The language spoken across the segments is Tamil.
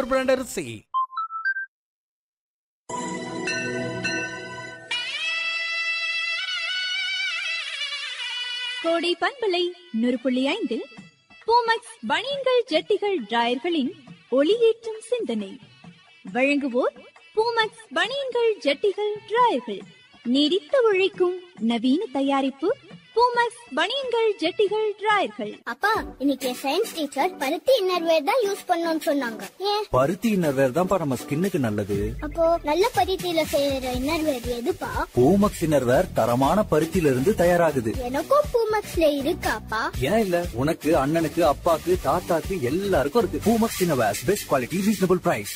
சூப்பர் பிராண்ட் அரிசி கோடை பண்பலை நூறு புள்ளி ஐந்தில் பூமக்ஸ் பனியன்கள் ஜட்டிகள் டிராயர்களின் ஒளியேற்றும் சிந்தனை வழங்குவோர் பூமக்ஸ் பனியன்கள் ஜட்டிகள் டிராயர்கள் நீடித்து உழைக்கும் நவீன தயாரிப்பு பூமக்ஸ் பனியன்கள் ஜட்டிகள் டிராயர்கள் அப்பா இன்னைக்கு சயின்ஸ் டீச்சர் பருத்தி இன்னர்வேர் தான் யூஸ் பண்ணணும்னு சொன்னாங்க ஏன் பருத்தி இன்னர்வேர் தான்ப்பா நம்ம ஸ்கின்னுக்கு நல்லது அப்போ நல்ல பருத்தியில செய்யற இன்னர்வேர் எதுப்பா பூமக்ஸ் இன்னர்வேர் தரமான பருத்தியில இருந்து தயாராகுது எனக்கும் பூமக்ஸ்ல இருக்காப்பா ஏன் இல்ல உனக்கு அண்ணனுக்கு அப்பாக்கு தாத்தாக்கு எல்லாருக்கும் இருக்கு Poomex innerwear best quality reasonable price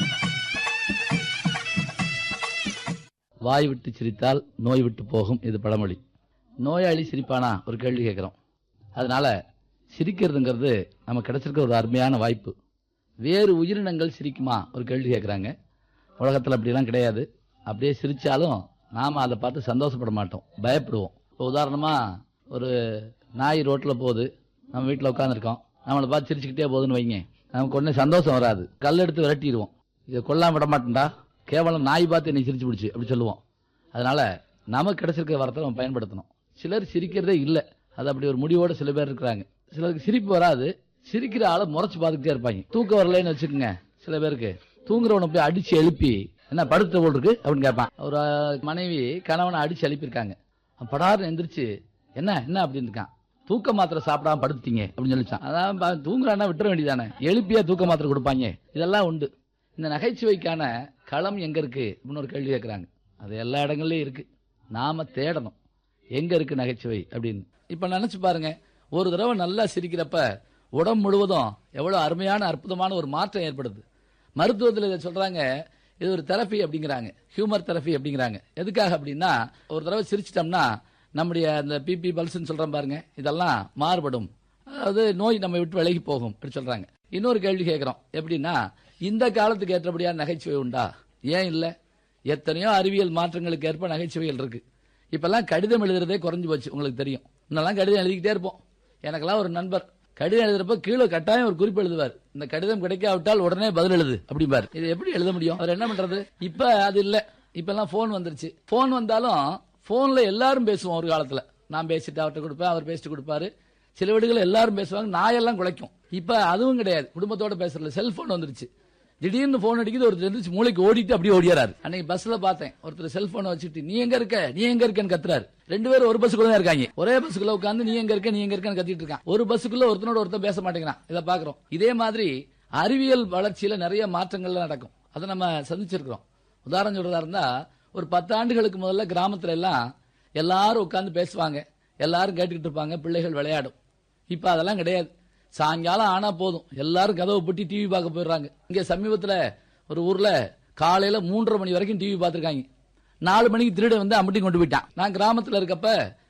வாய் விட்டு சிரித்தால் நோய் விட்டு போகும் இது பழமொழி நோயாளி சிரிப்பானா ஒரு கேள்வி கேட்குறோம் அதனால சிரிக்கிறதுங்கிறது நமக்கு கிடைச்சிருக்க ஒரு அருமையான வாய்ப்பு வேறு உயிரினங்கள் சிரிக்குமா ஒரு கேள்வி கேட்குறாங்க உலகத்தில் அப்படிலாம் கிடையாது அப்படியே சிரித்தாலும் நாம் அதை பார்த்து சந்தோஷப்பட மாட்டோம் பயப்படுவோம் இப்போ உதாரணமாக ஒரு நாய் ரோட்டில் போகுது நம்ம வீட்டில் உட்காந்துருக்கோம் நம்மளை பார்த்து சிரிச்சுக்கிட்டே போகுதுன்னு வைங்க நமக்கு ஒன்றும் சந்தோஷம் வராது கல் எடுத்து விரட்டிடுவோம் இதை கொல்லாம விட மாட்டேன்டா கேவலம் நாய் பார்த்து என்னை சிரிச்சு பிடிச்சி அப்படி சொல்லுவோம் அதனால நமக்கு கிடைச்சிருக்கிற வரத்தை நம்ம பயன்படுத்தணும் சிலர் சிரிக்கிறதே இல்லை அது அப்படி ஒரு முடிவோட சில பேர் இருக்கிறாங்க சிலருக்கு சிரிப்பு வராது சிரிக்கிற ஆளை முறைச்சு பார்த்துக்கிட்டே இருப்பாங்க தூக்கம் வரலைன்னு வச்சுக்கோங்க சில பேருக்கு தூங்குறவனை போய் அடிச்சு எழுப்பி என்ன படுத்த போல் இருக்கு அப்படின்னு கேட்பான் ஒரு அஹ், மனைவி கணவனை அடிச்சு எழுப்பியிருக்காங்க அவன் படார்னு எந்திரிச்சு என்ன என்ன அப்படின்னு இருக்கான் தூக்க மாத்திரை சாப்பிடாம படுத்துட்டீங்க அப்படின்னு சொல்லிச்சான் அதான் பா- தூங்குறான்னா விட்டுற வேண்டியதானே எழுப்பியா தூக்க மாத்திரை கொடுப்பாங்க இதெல்லாம் உண்டு இந்த நகைச்சுவைக்கான களம் எங்க இருக்கு அப்படின்னு ஒரு கேள்வி கேட்கறாங்க அது எல்லா இடங்கள்லயும் இருக்கு நாம தேடணும் எங்க இருக்கு நகைச்சுவை அப்படின்னு இப்ப நினைச்சு பாருங்க ஒரு தடவை நல்லா சிரிக்கிறப்ப உடம்பு முழுவதும் எவ்வளவு அருமையான அற்புதமான ஒரு மாற்றம் ஏற்படுது மருத்துவத்தில் இதை சொல்றாங்க இது ஒரு தெரப்பி அப்படிங்கிறாங்க ஹியூமர் தெரப்பி அப்படிங்கிறாங்க எதுக்காக அப்படின்னா ஒரு தடவை சிரிச்சிட்டோம்னா நம்முடைய அந்த பிபி பல்ஸ்ன்னு சொல்றோம் பாருங்க இதெல்லாம் மாறுபடும் அதாவது நோய் நம்ம விட்டு விலகி போகும் அப்படி சொல்றாங்க இன்னொரு கேள்வி கேட்கிறோம் எப்படின்னா இந்த காலத்துக்கு ஏற்றபடியான நகைச்சுவை உண்டா ஏன் இல்ல எத்தனையோ அறிவியல் மாற்றங்களுக்கு ஏற்ப நகைச்சுவைகள் இருக்கு இப்பெல்லாம் கடிதம் எழுதுறதே குறைஞ்சு போச்சு உங்களுக்கு தெரியும் முன்னெல்லாம் கடிதம் எழுதிக்கிட்டே இருப்போம் எனக்கெல்லாம் ஒரு நண்பர் கடிதம் எழுதுறப்ப கீழே கட்டாயம் ஒரு குறிப்பு எழுதுவார் இந்த கடிதம் கிடைக்காவிட்டால் உடனே பதில் எழுது அப்படிம்பார் இது எப்படி எழுத முடியும் அவர் என்ன பண்றது இப்ப அது இல்ல இப்ப எல்லாம் போன் வந்துருச்சு போன் வந்தாலும் போன்ல எல்லாரும் பேசுவோம் ஒரு காலத்துல நான் பேசிட்டு அவர்கிட்ட கொடுப்பேன் அவர் பேசிட்டு கொடுப்பாரு சில வீடுகள் எல்லாரும் பேசுவாங்க நாயெல்லாம் குலைக்கும் இப்ப அதுவும் கிடையாது குடும்பத்தோட பேசுறதுல செல்போன் வந்துருச்சு திடீர்னு போன் அடிக்குது ஒருத்தர் எந்திரிச்சு மூளைக்கு ஓடிட்டு அப்படியே ஓடியாரு அன்னைக்கு பஸ்ல பார்த்தேன் ஒருத்தர் செல்போனை வச்சுட்டு நீ எங்க இருக்க நீ எங்க இருக்கன்னு கத்துறாரு ரெண்டு பேரும் ஒரு பஸ்ஸுக்குள்ள தான் இருக்காங்க ஒரே பஸ்ஸுக்குள்ள உட்காந்து நீ எங்க இருக்க நீ எங்க இருக்கன்னு கத்திட்டு இருக்கான் ஒரு பஸ்ஸுக்குள்ள ஒருத்தனோட ஒருத்தர் பேச மாட்டேங்கிறான் இதை பாக்குறோம் இதே மாதிரி அறிவியல் வளர்ச்சியில நிறைய மாற்றங்கள்லாம் நடக்கும் அதை நம்ம சந்திச்சிருக்கிறோம் உதாரணம் சொல்றதா இருந்தா ஒரு பத்து ஆண்டுகளுக்கு முதல்ல கிராமத்துல எல்லாம் எல்லாரும் உட்கார்ந்து பேசுவாங்க எல்லாரும் கேட்டுக்கிட்டு இருப்பாங்க பிள்ளைகள் விளையாடும் இப்ப அதெல்லாம் கிடையாது சாயங்காலம் ஆனா போதும் எல்லாரும் கதவை பூட்டி டிவி பார்க்க போயிடுறாங்க இங்க சமீபத்துல ஒரு ஊர்ல காலையில மூன்றரை மணி வரைக்கும் டிவி பார்த்திருக்காங்க நாலு மணிக்கு திருட வந்து அம்பட்டி கொண்டு போயிட்டான் நான் கிராமத்துல இருக்கப்ப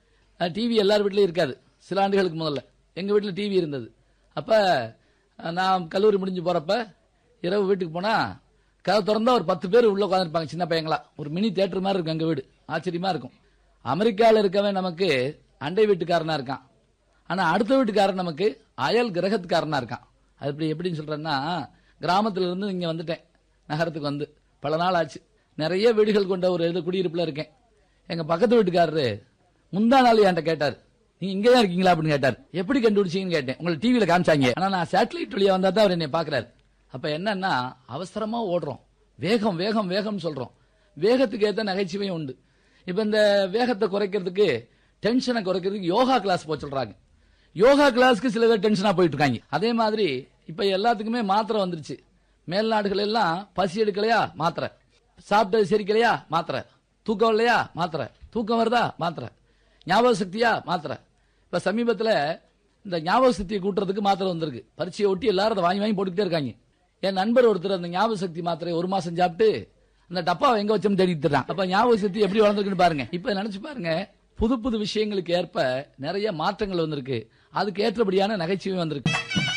டிவி எல்லார் வீட்லயும் இருக்காது சில ஆண்டுகளுக்கு முதல்ல எங்க வீட்டுல டிவி இருந்தது அப்ப அஹ், நான் கல்லூரி முடிஞ்சு போறப்ப இரவு வீட்டுக்கு போனா கதை திறந்தா ஒரு பத்து பேர் உள்ள உட்காந்துருப்பாங்க சின்ன பையங்களா ஒரு மினி தியேட்டர் மாதிரி இருக்கும் எங்க வீடு ஆச்சரியமா இருக்கும் அமெரிக்கால இருக்கவன் நமக்கு அண்டை வீட்டுக்காரனா இருக்கான் ஆனா அடுத்த வீட்டுக்காரன் நமக்கு அயல் கிரகத்துக்காரனா இருக்கான் அது இப்படி எப்படின்னு சொல்றேன்னா கிராமத்துல இருந்து இங்க வந்துட்டேன் நகரத்துக்கு வந்து பல நாள் ஆச்சு நிறைய வீடுகள் கொண்ட ஒரு இது குடியிருப்புல இருக்கேன் எங்க பக்கத்து வீட்டுக்காரரு முந்தா நாள் என்கிட்ட கேட்டார் நீங்க இங்க தான் இருக்கீங்களா அப்படின்னு கேட்டார் எப்படி கண்டுபிடிச்சீங்கன்னு கேட்டேன் உங்களை டிவியில காமிச்சாங்க ஆனா நான் சேட்டலைட் வழியா வந்தா தான் அவர் என்னை பாக்குறாரு அப்ப என்னன்னா அவசரமா ஓடுறோம் வேகம் வேகம் வேகம் சொல்றோம் வேகத்துக்கு ஏத்த நகைச்சுவையும் உண்டு இப்ப இந்த வேகத்தை குறைக்கிறதுக்கு டென்ஷனை குறைக்கிறதுக்கு யோகா கிளாஸ் போக சொல்றாங்க யோகா கிளாஸ்க்கு சில பேர் டென்ஷனா போயிட்டு இருக்காங்க அதே மாதிரி இப்ப எல்லாத்துக்குமே மாத்திரை வந்துருச்சு மேல் நாடுகள் எல்லாம் பசி எடுக்கலையா மாத்திரை சாப்பிட்டது செரிக்கலையா மாத்திரை தூக்கம் இல்லையா மாத்திரை தூக்கம் வருதா மாத்திரை ஞாபக சக்தியா மாத்திரை இப்ப சமீபத்துல இந்த ஞாபக சக்தியை கூட்டுறதுக்கு மாத்திரை வந்திருக்கு பரீட்சையை ஒட்டி எல்லாரும் அதை வாங்கி வாங்கி போட்டுக்கிட்டே இருக்காங்க என் நண்பர் ஒருத்தர் அந்த ஞாபக சக்தி மாத்திரை ஒரு மாசம் சாப்பிட்டு அந்த டப்பாவை எங்க வச்சோம் தேடிட்டு இருக்கான் அப்ப ஞாபக சக்தி எப்படி வளர்ந்துருக்குன்னு பாருங்க இப்ப நினைச்சு பாருங்க புது புது விஷயங்களுக்கு ஏற்ப நிறைய மாற்றங்கள் வந்திருக்கு அதுக்கு ஏற்றபடியான நகைச்சுவை வந்திருக்கு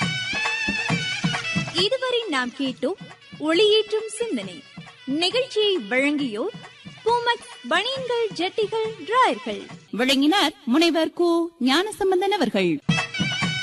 இதுவரை நாம் கேட்டோம் ஒளியேற்றும் சிந்தனை நிகழ்ச்சியை வழங்கியோர் பூமக்ஸ் பனியன்கள் ஜட்டிகள் டிராயர்கள் விளங்கினார் முனைவர் கு ஞானசம்பந்தன் அவர்கள்